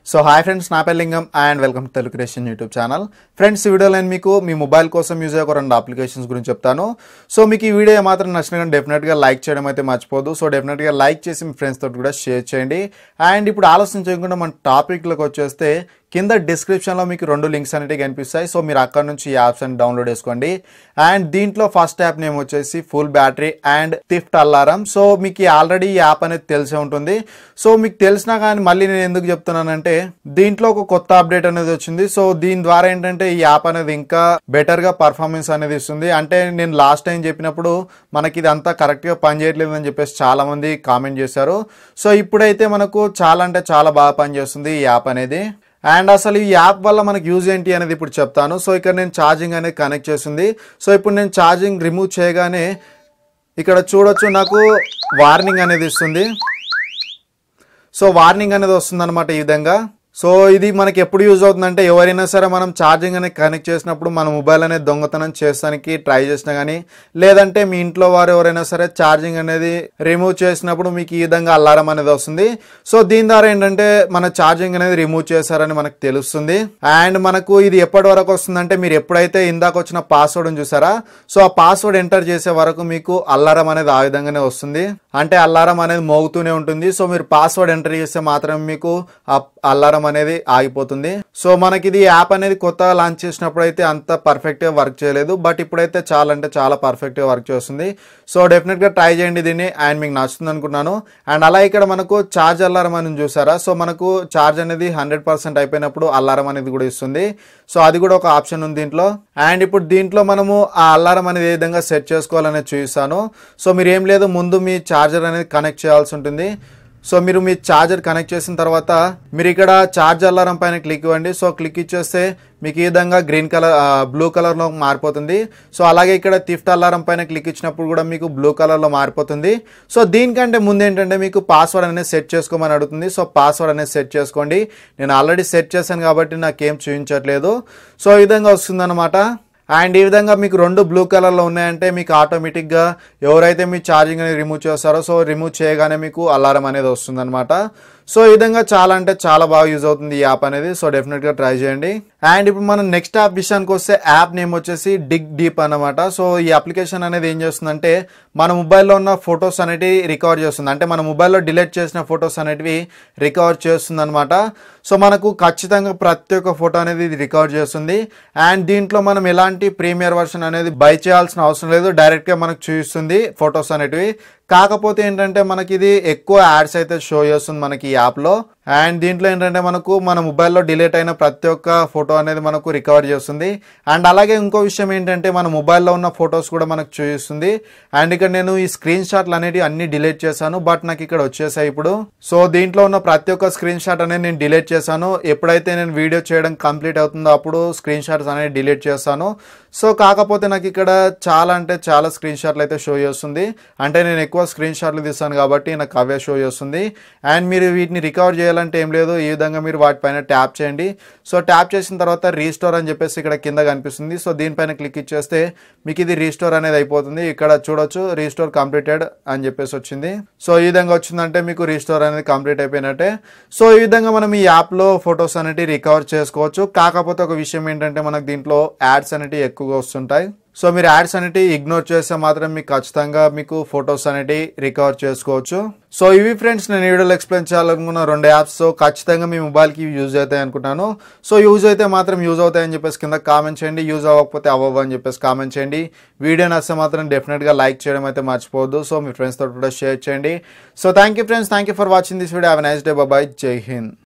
so hi friends నా పేరు Lingam and welcome to Telugu creation YouTube channel friends ఈ వీడియోలో నేను మీకు మీ మొబైల్ కోసం యూజ్ అయ్యే ఒక రెండు అప్లికేషన్స్ గురించి చెప్తాను సో మీకు ఈ వీడియో మాత్రం నచ్చిన కానీ డెఫినెట్గా లైక్ చేయడం అయితే మర్చిపోదు సో డెఫినెట్గా లైక్ చేసి మీ ఫ్రెండ్స్ తోటి కూడా షేర్ చేయండి అండ్ ఇప్పుడు ఆలోచన చేయకుండా మన టాపిక్లోకి వచ్చేస్తే కింద డిస్క్రిప్షన్లో మీకు రెండు లింక్స్ అనేవి కనిపిస్తాయి సో మీరు అక్కడ నుంచి ఈ యాప్స్ అని డౌన్లోడ్ చేసుకోండి అండ్ దీంట్లో ఫస్ట్ యాప్ నేమ్ వచ్చేసి full battery and theft alarm so మీకు ఆల్రెడీ ఈ యాప్ అనేది తెలిసే ఉంటుంది సో మీకు తెలిసినా కానీ మళ్ళీ నేను ఎందుకు చెప్తున్నానంటే దీంట్లో ఒక కొత్త అప్డేట్ అనేది వచ్చింది సో దీని ద్వారా ఏంటంటే ఈ యాప్ అనేది ఇంకా బెటర్ గా పర్ఫార్మెన్స్ అనేది ఇస్తుంది అంటే నేను లాస్ట్ టైం చెప్పినప్పుడు మనకి ఇది అంతా కరెక్ట్ గా పనిచేయట్లేదు అని చెప్పేసి చాలా మంది కామెంట్ చేశారు సో ఇప్పుడైతే మనకు చాలా అంటే చాలా బాగా పనిచేస్తుంది ఈ యాప్ అనేది అండ్ అసలు ఈ యాప్ వల్ల మనకి యూజ్ ఏంటి అనేది ఇప్పుడు చెప్తాను సో ఇక్కడ నేను ఛార్జింగ్ అనేది కనెక్ట్ చేసింది సో ఇప్పుడు నేను ఛార్జింగ్ రిమూవ్ చేయగానే ఇక్కడ చూడొచ్చు నాకు వార్నింగ్ అనేది ఇస్తుంది సో వార్నింగ్ అనేది వస్తుంది ఈ విధంగా సో ఇది మనకి ఎప్పుడు యూజ్ అవుతుందంటే ఎవరైనా సరే మనం ఛార్జింగ్ అనేది కనెక్ట్ చేసినప్పుడు మన మొబైల్ అనేది దొంగతనం చేస్తానికి ట్రై చేసినా కానీ లేదంటే మీ ఇంట్లో వారు ఎవరైనా సరే ఛార్జింగ్ అనేది రిమూవ్ చేసినప్పుడు మీకు ఈ విధంగా అల్లారం అనేది వస్తుంది సో దీని ద్వారా ఏంటంటే మన ఛార్జింగ్ అనేది రిమూవ్ చేశారని మనకు తెలుస్తుంది అండ్ మనకు ఇది ఎప్పటి వరకు వస్తుందంటే మీరు ఎప్పుడైతే ఇందాక వచ్చిన పాస్వర్డ్ చూసారా సో ఆ పాస్వర్డ్ ఎంటర్ చేసే వరకు మీకు అల్లారం అనేది ఆ విధంగానే వస్తుంది అంటే అల్లారం అనేది మోగుతూనే ఉంటుంది సో మీరు పాస్వర్డ్ ఎంటర్ చేస్తే మాత్రం మీకు ఆ అల్లారం అనేది ఆగిపోతుంది సో మనకి ఇది యాప్ అనేది కొత్తగా లాంచ్ చేసినప్పుడు అయితే అంత పర్ఫెక్ట్ గా వర్క్ చేయలేదు బట్ ఇప్పుడైతే చాలా అంటే చాలా పర్ఫెక్ట్ గా వర్క్ చేస్తుంది సో డెఫినెట్ గా ట్రై చేయండి దీన్ని అండ్ మీకు నచ్చుతుంది అనుకున్నాను అండ్ అలా ఇక్కడ మనకు చార్జ్ అల్లారం అని చూసారా సో మనకు చార్జ్ అనేది హండ్రెడ్ పర్సెంట్ అయిపోయినప్పుడు అల్లారం అనేది కూడా ఇస్తుంది సో అది కూడా ఒక ఆప్షన్ ఉంది దీంట్లో అండ్ ఇప్పుడు దీంట్లో మనము ఆ అల్లారం అనేది ఏ విధంగా సెట్ చేసుకోవాలనేది చూపిస్తాను సో మీరు ఏం లేదు ముందు మీ ఛార్జర్ అనేది కనెక్ట్ చేయాల్సి ఉంటుంది సో మీరు మీ ఛార్జర్ కనెక్ట్ చేసిన తర్వాత మీరు ఇక్కడ ఛార్జ్ అలారం పైన క్లిక్ ఇవ్వండి సో క్లిక్ ఇచ్చేస్తే మీకు ఈ విధంగా గ్రీన్ కలర్ బ్లూ కలర్లో మారిపోతుంది సో అలాగే ఇక్కడ థిఫ్ట్ అలారం పైన క్లిక్ ఇచ్చినప్పుడు కూడా మీకు బ్లూ కలర్లో మారిపోతుంది సో దీనికంటే ముందు ఏంటంటే మీకు పాస్వర్డ్ అనేది సెట్ చేసుకోమని అడుగుతుంది సో పాస్వర్డ్ అనేది సెట్ చేసుకోండి నేను ఆల్రెడీ సెట్ చేశాను కాబట్టి నాకేం చూపించట్లేదు సో ఈ విధంగా వస్తుందన్నమాట అండ్ ఈ విధంగా మీకు రెండు బ్లూ కలర్లో ఉన్నాయంటే మీకు ఆటోమేటిక్గా ఎవరైతే మీ ఛార్జింగ్ అనేది రిమూవ్ చేస్తారో సో రిమూవ్ చేయగానే మీకు అలారం అనేది వస్తుందన్నమాట సో ఈ విధంగా చాలా అంటే చాలా బాగా యూజ్ అవుతుంది ఈ యాప్ అనేది సో డెఫినెట్గా ట్రై చేయండి అండ్ ఇప్పుడు మనం నెక్స్ట్ యాప్ విషయానికి వస్తే యాప్ నేమ్ వచ్చేసి డిగ్ డీప్ అనమాట సో ఈ అప్లికేషన్ అనేది ఏం చేస్తుందంటే మన మొబైల్లో ఉన్న ఫొటోస్ అనేటివి రికవర్ చేస్తుంది అంటే మన మొబైల్లో డిలీట్ చేసిన ఫొటోస్ అనేటివి రికవర్ చేస్తుంది అనమాట సో మనకు ఖచ్చితంగా ప్రతి ఒక్క ఫోటో అనేది ఇది రికవర్ చేస్తుంది అండ్ దీంట్లో మనం ఎలాంటి ప్రీమియర్ వర్షన్ అనేది బై చేయాల్సిన అవసరం లేదు డైరెక్ట్గా మనకు చూపిస్తుంది ఫొటోస్ అనేటివి కాకపోతే ఏంటంటే మనకి ఇది ఎక్కువ యాడ్స్ అయితే షో చేస్తుంది మనకి ఈ యాప్లో అండ్ దీంట్లో ఏంటంటే మనకు మన మొబైల్లో డిలీట్ అయిన ప్రతి ఒక్క ఫోటో అనేది మనకు రికవర్ చేస్తుంది అండ్ అలాగే ఇంకో విషయం ఏంటంటే మన మొబైల్లో ఉన్న ఫొటోస్ కూడా మనకు చూపిస్తుంది అండ్ ఇక్కడ నేను ఈ స్క్రీన్ షాట్లు అనేవి అన్ని డిలీట్ చేశాను బట్ నాకు ఇక్కడ వచ్చేసాయి ఇప్పుడు సో దీంట్లో ఉన్న ప్రతి ఒక్క స్క్రీన్ షాట్ అనేది నేను డిలీట్ చేశాను ఎప్పుడైతే నేను వీడియో చేయడం కంప్లీట్ అవుతుందో అప్పుడు స్క్రీన్ షాట్స్ అనేది డిలీట్ చేస్తాను సో కాకపోతే నాకు ఇక్కడ చాలా అంటే చాలా స్క్రీన్ షాట్లు అయితే షో చేస్తుంది అంటే నేను ఎక్కువ స్క్రీన్ షాట్లు తీస్తాను కాబట్టి నాకు అవే షో చేస్తుంది అండ్ మీరు వీటిని రికవర్ చేయాలంటే ఏం లేదు ఈ విధంగా మీరు వాటిపైన ట్యాప్ చేయండి సో ట్యాప్ చేసిన తర్వాత రీస్టోర్ అని చెప్పేసి ఇక్కడ కింద కనిపిస్తుంది సో దీనిపైన క్లిక్ ఇచ్చేస్తే మీకు ఇది రీస్టోర్ అనేది అయిపోతుంది ఇక్కడ చూడొచ్చు రీస్టోర్ కంప్లీటెడ్ అని చెప్పేసి వచ్చింది సో ఈ విధంగా వచ్చిందంటే మీకు రీస్టోర్ అనేది కంప్లీట్ అయిపోయినట్టే సో ఈ విధంగా మనం ఈ యాప్లో ఫొటోస్ అనేవి రికవర్ చేసుకోవచ్చు కాకపోతే ఒక విషయం ఏంటంటే మనకు దీంట్లో యాడ్స్ అనేవి ఎక్కువగా వస్తుంటాయి సో మీరు యాడ్స్ అనేవి ఇగ్నోర్ చేస్తే మాత్రం మీకు ఖచ్చితంగా మీకు ఫొటోస్ అనేవి రికవర్ చేసుకోవచ్చు సో ఇవి ఫ్రెండ్స్ నేను వీడియోలో ఎక్స్ప్లెయిన్ చేయాలనుకున్న రెండు యాప్స్ సో ఖచ్చితంగా మీ మొబైల్కి యూజ్ అవుతాయి అనుకుంటాను సో యూజ్ అయితే మాత్రం యూజ్ అవుతాయని చెప్పేసి కింద కామెంట్ చేయండి యూజ్ అవ్వకపోతే అవ్వవు అని చెప్పేసి కామెంట్ చేయండి వీడియో నచ్చితే మాత్రం డెఫినెట్గా లైక్ చేయడం అయితే మర్చిపోవద్దు సో మీ ఫ్రెండ్స్ తోటి కూడా షేర్ చేయండి so thank you friends thank you for watching this video have nice day bye జై హింద్